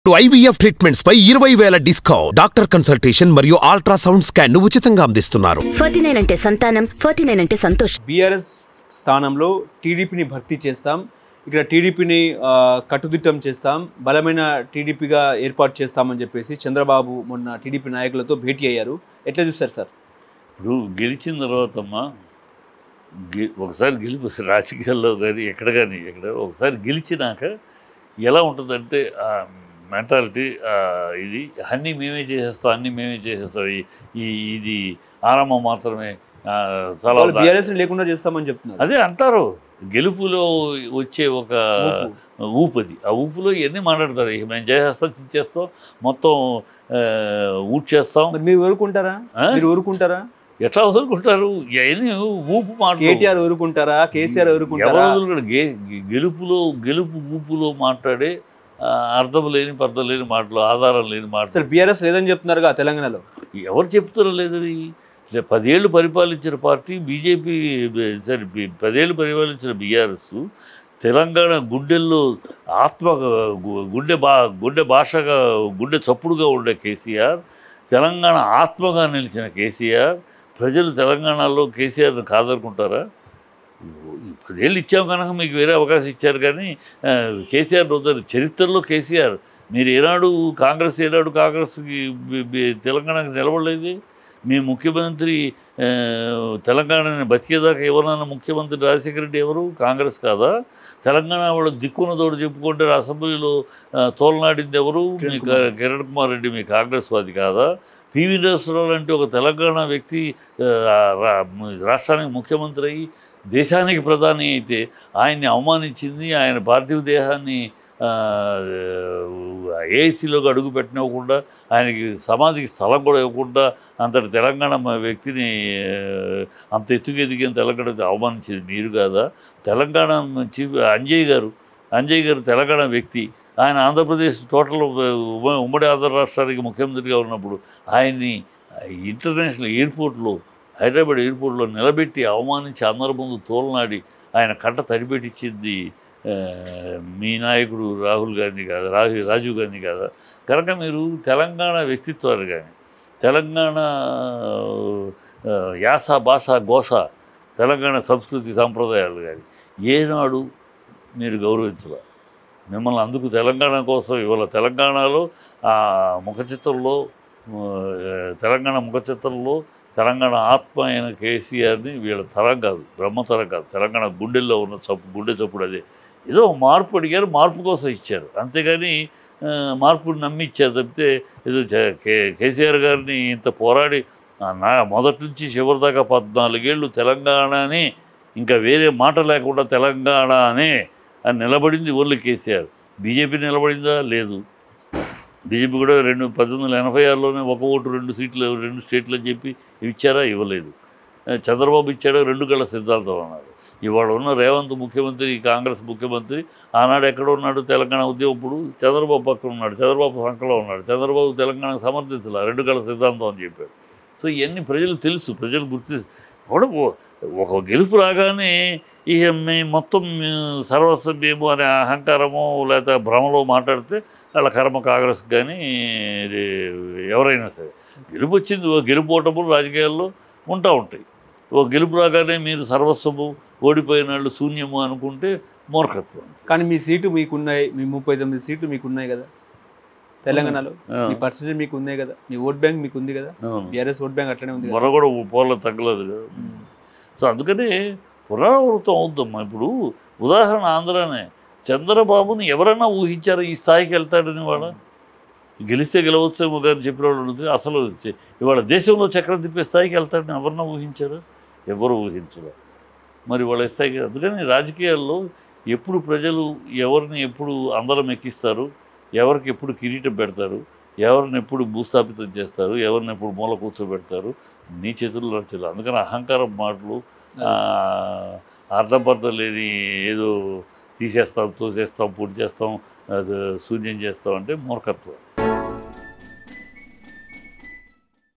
IVF treatments పై ఇరవై వేల డిస్కౌంట్ డాక్టర్ కన్సల్టేషన్ మరియు అల్ట్రాసౌండ్ స్కాన్ ను ఉచితంగా అందిస్తున్నారు ఫార్టీ నైన్ అంటే సంతానం ఫార్టీ నైన్ అంటే సంతోషం బీఆర్ఎస్ స్థానంలో టీడీపీని భర్తీ చేస్తాం ఇక్కడ టీడీపీని కట్టుదిట్టం చేస్తాం బలమైన టీడీపీగా ఏర్పాటు చేస్తామని చెప్పేసి చంద్రబాబు మొన్న టీడీపీ నాయకులతో భేటీ అయ్యారు ఎట్లా చూస్తారు సార్ ఇప్పుడు గెలిచిన తర్వాతమ్మా గె ఒకసారి గెలుపు రాజకీయాల్లో కానీ ఎక్కడ కానీ ఎక్కడ ఒకసారి గెలిచినాక ఎలా ఉంటుందంటే ఆ మెంటాలిటీ ఇది అన్నీ మేమే చేసేస్తాం అన్నీ మేమే చేసేస్తాం ఈ- ఈ ఇది ఆరంభం మాత్రమే ఆ, చాలా వాళ్ళు బీఆర్ఎస్ లేకుండా చేస్తామని చెప్తున్నారు అదే అంటారు గెలుపులో వచ్చే ఒక ఊపు. ఊపది ఆ ఊపులో ఇవన్నీ మాట్లాడతారు ఇక మేము చేసేస్తాం చేస్తాం మొత్తం ఆ, ఊడ్చేస్తాం మరి మీరు ఊరుకుంటారా ఆ? మీరు ఊరుకుంటారా ఎట్లా వదులుకుంటారు ఇవన్నీ ఊపు మాటలు కేటీఆర్ ఊరుకుంటారా కేసీఆర్ ఎవరు ఊరుకుంటారా వదులుకోడు? గే- గె- గెలుపులో గెలుపు ఊపులో మాట్లాడే ఆ, అర్థం లేని పర్థం లేని మాటలు ఆధారం లేని అసలు మాటలు బీఆర్ఎస్ లేదని చెప్తున్నారుగా తెలంగాణలో ఎవరు చెప్తారో లేదని లే- పదేళ్ళు పరిపాలించిన పార్టీ బీజేపీ సరే బి- పదేళ్ళు పరిపాలించిన బీఆర్ఎస్ తెలంగాణ గుండెల్లో ఆత్మ గు- గుండె బా గుండె భాషగా గుండె చప్పుడుగా ఉండే కేసీఆర్ తెలంగాణ ఆత్మగా నిలిచిన కేసీఆర్ ప్రజలు తెలంగాణలో కేసీఆర్ని కాదనుకుంటారా ఈ పదేళ్ళు ఇచ్చాం కనుక మీకు వేరే అవకాశం ఇచ్చారు కానీ ఆ, కేసీఆర్ వద్దరు చరిత్రలో కేసీఆర్ మీరు ఏనాడు కాంగ్రెస్ ఏనాడు కాంగ్రెస్కి బి- బి- తెలంగాణకి నిలబడలేదు మీ ముఖ్యమంత్రి ఆ, తెలంగాణని బతికేదాకా ఎవరన్నా ముఖ్యమంత్రి రాజశేఖర రెడ్డి ఎవరు కాంగ్రెస్ కాదా తెలంగాణ వాళ్ళు దిక్కున తోడు చెప్పుకుంటే అసెంబ్లీలో ఆ, తోలనాడింది ఎవరు మీ కిరణ్ క- కిరణ్ కుమార్ రెడ్డి మీ కాంగ్రెస్ వాది కాదా పివి నరసింహరావు అంటే ఒక తెలంగాణ వ్యక్తి ఆ, రా- రాష్ట్రానికి ముఖ్యమంత్రి అయ్యి దేశానికి ప్రధాని అయితే ఆయన్ని అవమానించింది ఆయన పార్థివ దేహాన్ని ఏఐసీలోకి అడుగు పెట్టనివ్వకుండా ఆయనకి సమాధికి స్థలం కూడా ఇవ్వకుండా అంతటి తెలంగాణ మ- వ్యక్తిని ఆ, అంత ఎత్తుకు ఎదిగిన తెలంగాణ అవమానించింది మీరు కాదా తెలంగాణ చీఫ్ అంజయ్ గారు అంజయ్ గారు తెలంగాణ వ్యక్తి ఆయన ఆంధ్రప్రదేశ్ టోటల్ ఉమ్మ- ఉమ్మడి ఆంధ్ర రాష్ట్రానికి ముఖ్యమంత్రిగా ఉన్నప్పుడు ఆయన్ని ఇంటర్నేషనల్ ఎయిర్పోర్ట్లో హైదరాబాద్ ఎయిర్పోర్ట్లో నిలబెట్టి అవమానించి అందరి ముందు తోలనాడి ఆయన కంట తడిపెట్టించింది ఆ, మీ నాయకుడు రాహుల్ గాంధీ కాదు రాహు రాజీవ్ గాంధీ కాదా కనుక మీరు తెలంగాణ వ్యక్తిత్వాలు కానీ తెలంగాణ ఆ, యాస భాష ఘోష తెలంగాణ సంస్కృతి సాంప్రదాయాలు కానీ ఏనాడు మీరు గౌరవించరా మిమ్మల్ని అందుకు తెలంగాణ కోసం ఇవాళ తెలంగాణలో ఆ ముఖ చిత్రంలో ఆ, తెలంగాణ ముఖ చిత్రంలో తెలంగాణ ఆత్మ అయిన కేసీఆర్ని వీళ్ళ తరం కాదు బ్రహ్మతరం కాదు తెలంగాణ గుండెల్లో ఉన్న చప్పు గుండె చప్పుడు అదే ఏదో మార్పు అడిగారు మార్పు కోసం ఇచ్చారు అంతేగాని ఆ, మార్పుని నమ్మి ఇచ్చారు తప్పితే ఏదో చే- కే కేసీఆర్ గారిని ఇంత పోరాడి ఆ, నా మొదటి నుంచి చివరి దాకా పద్నాలుగేళ్ళు తెలంగాణని ఇంకా వేరే మాట లేకుండా తెలంగాణనే అని నిలబడింది ఓన్లీ కేసీఆర్ బీజేపీ నిలబడిందా లేదు బీజేపీ కూడా రెండు పద్దెనిమిది వందల ఎనభై ఆరులోనే ఒక ఓటు రెండు సీట్లు రెండు స్టేట్లు అని చెప్పి ఇచ్చారా ఇవ్వలేదు ఆ, చంద్రబాబు ఇచ్చాడు రెండు కళ్ళ సిద్ధాంతం అన్నారు ఇవాళ ఉన్న రేవంత్ ముఖ్యమంత్రి కాంగ్రెస్ ముఖ్యమంత్రి ఆనాడు ఎక్కడ ఉన్నాడు తెలంగాణ ఉద్యమప్పుడు చంద్రబాబు పక్కన ఉన్నాడు చంద్రబాబు సంఖలో ఉన్నాడు చంద్రబాబు తెలంగాణకు సమర్థించాల రెండు కళ్ళ సిద్ధాంతం అని చెప్పాడు సో ఇవన్నీ ప్రజలు తెలుసు ప్రజలు గుర్తి కూడా ఓ- ఒక గెలుపు రాగానే ఇక మేము మొత్తం సర్వస్వం మేము అనే అహంకారమో లేకపోతే భ్రమలో మాట్లాడితే వాళ్ళ కర్మ కాంగ్రెస్ కానీ ఇది ఎవరైనా సరే గెలుపు వచ్చింది ఓ గెలుపు ఓటములు రాజకీయాల్లో ఉంటా ఉంటాయి ఓ గెలుపు రాగానే మీరు సర్వస్వము ఓడిపోయిన వాళ్ళు శూన్యము అనుకుంటే మూర్ఖత్వం కానీ మీ సీటు మీకున్నాయి మీ ముప్పై తొమ్మిది సీట్లు మీకున్నాయి కదా తెలంగాణలో ఆ, మీ పర్సెంటేజ్ మీకు ఉన్నాయి కదా మీ ఓట్ బ్యాంక్ మీకు ఉంది కదా అవును. బీఆర్ఎస్ ఓట్ బ్యాంక్ అట్లనే ఉంది కదా మొన్న కూడా పోల తగ్గలేదు కదా ఉమ్. సో అందుకనే పునరావృతం అవుద్దమ్మా ఇప్పుడు ఉదాహరణ ఆంధ్రానే చంద్రబాబుని ఎవరైనా ఊహించారు ఈ స్థాయికి వెళ్తాడని వాళ్ళ గెలిస్తే గెలవచ్చేమో కానీ చెప్పిన వాళ్ళు ఉంటుంది. అసలు చె- ఇవాళ దేశంలో చక్రం తిప్పే స్థాయికి వెళ్తాడని ఎవరన్నా ఊహించారు ఎవరు ఊహించరు మరి వాళ్ళ స్థాయికి అందుకని రాజకీయాల్లో ఎప్పుడు ప్రజలు ఎవరిని ఎప్పుడు అందరం ఎక్కిస్తారు ఎవరికి ఎప్పుడు కిరీటం పెడతారు ఎవరిని ఎప్పుడు భూస్థాపితం చేస్తారు ఎవరిని ఎప్పుడు మూల కూర్చోబెడతారు నీ చేతుల్లో నచ్చలేదు అందుకని అహంకారం మాటలు ఆ, అర్థం పర్థం లేని ఏదో తీసేస్తాం తోసేస్తాం పొడి చేస్తాం అది శూన్యం చేస్తాం అంటే మూర్ఖత్వం